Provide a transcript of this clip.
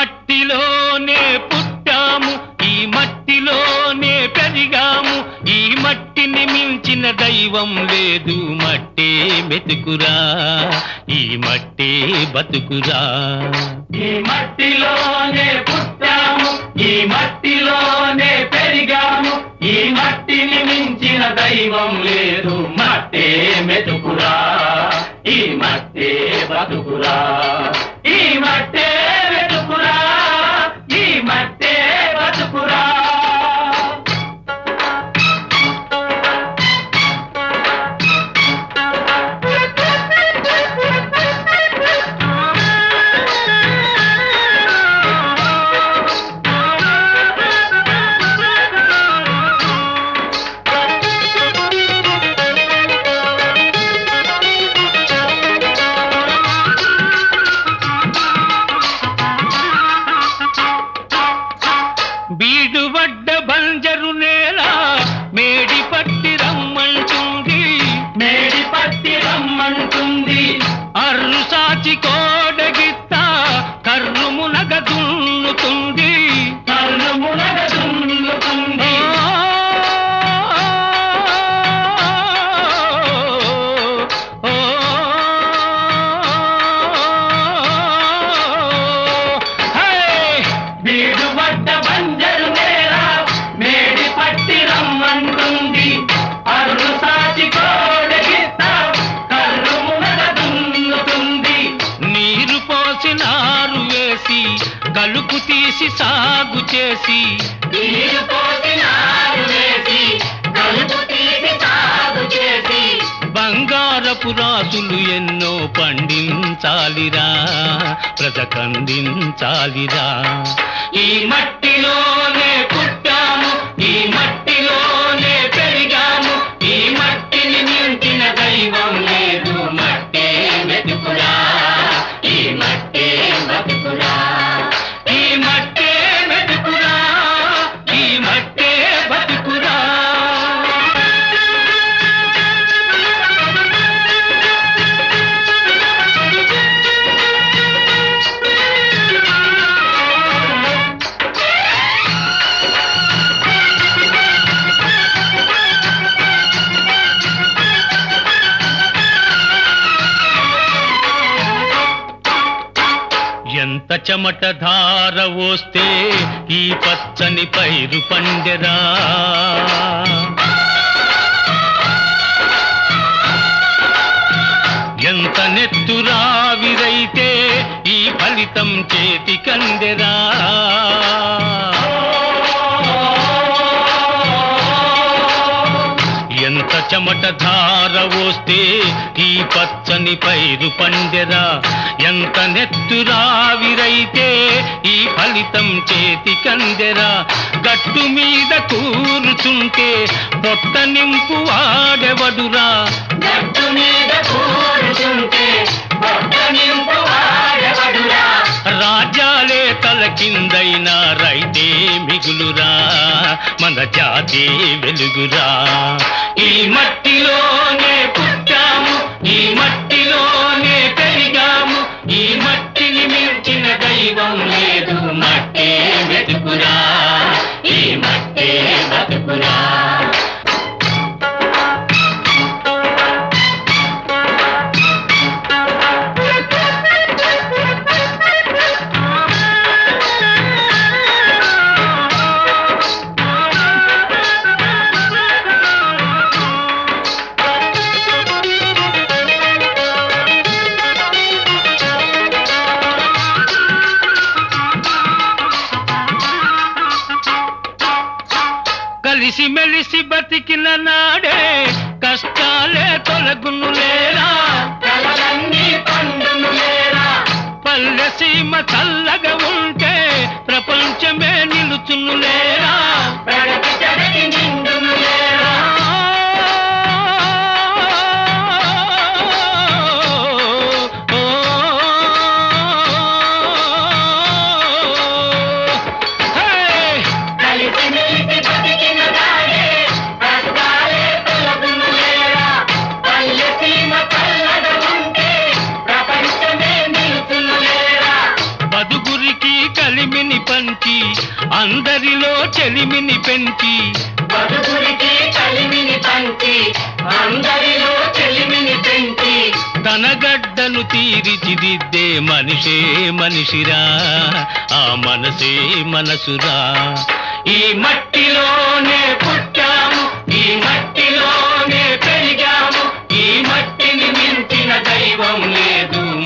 మట్టిలోనే పుట్టాము ఈ మట్టిలోనే పెరిగాము ఈ మట్టిని మించిన దైవం లేదు మట్టే మెతుకురా ఈ మట్టే బతుకురా ఈ మట్టిలోనే పుట్టాము ఈ మట్టిలోనే పెరిగాము ఈ మట్టిని మించిన దైవం లేదు మట్టే మెతుకురా ఈ మట్టే బతుకురా ఈ మట్టే మెతుకురా ఈ మట్టే బతుకురా బీడు వడ్డ బంజరు నేల మేడి పట్టి రమ్మంటుంది మేడి పట్టి రమ్మంటుంది అర్రు సాచి కోడగిత్త కర్రు మునగ దున్నుతుంది కళ్ళు మునగ దున్నుతుంది ఓ, హే! వీడు పడ్డ బంజరు నేల మేడి పట్టి రమ్మంటుంది అరుడు సాచి కోడగిత్త కళ్ళు మునగ దున్నుతుంది నీరు పోసి నారు వేసి కలుపు తీసి సాగు చేసి నీరు పోసి నారు వేసి కలుపు తీసి సాగు చేసి బంగారపు రాసులు ఎన్నో పండించాలిరా బ్రతకందించాలిరా ఈ మట్టిలోనే పుట్టాము ఈ మట్టిలోనే పెరిగాము ఈ మట్టిని మించిన దైవం లేదు మట్టే మెతుకురా ఈ మట్టే బతుకురా ఈ మట్టే మెతుకురా ఈ మట్టే బతుకురా ఎంత చెమట ధార వస్తే ఈ పచ్చని పైరు పండెరా ఎంత నెత్తురావిరైతే ఈ ఫలితం చేతి కందెరా ఎంత చెమట ధార వస్తే ఈ పచ్చని పైరు పండెరా ఎంత నెత్తురావిరైతే ఈ ఫలితం చేతి కందెరా గట్టు మీద కూరుచుంటే పొట్ట నింపు వాడెవడురా గట్టు మీద కూర్చుంటే పొట్ట నింపు వాడెవడురా రాజ్యాలే తల కిందైన రైతే మిగులురా మన జాతి వెలుగురా ఈ మట్టిలోనే పుట్టాము ఈ మట్టిలోనే పెరిగాము ఈ మట్టిని మించిన దైవం లేదు మట్టే వెతుకురా ఈ మట్టే బతుకురా కలిసి మెలిసి బతికిన నాడే కష్టాలే తొలగును లేరా కలలన్నీ పండును లేరా పల్లె సీమ చల్లగా ఉంటే ప్రపంచమే నిలుచును లేరా పెడకి చెడకి నిండును లేరా కలిసి మెలిసి బతికిన దాడే కష్టాలే తొలగును లేరా పల్లె సీమ చల్లగా ఉంటే ప్రపంచమే నిలుచును లేరా బదుగురికి కలిమిని పంచి అందరిలో చెలిమిని పెంచి బతుకురికి కలిమిని పంచి అందరిలో చెలిమిని పెంచి తన గడ్డను తీర్చిదిద్దే మనిషే మనిషిరా ఆ మనసే మనసురా ఈ మట్టిలోనే పుట్టాము ఈ మట్టిలోనే పెరిగాము ఈ మట్టిని మించిన దైవం లేదు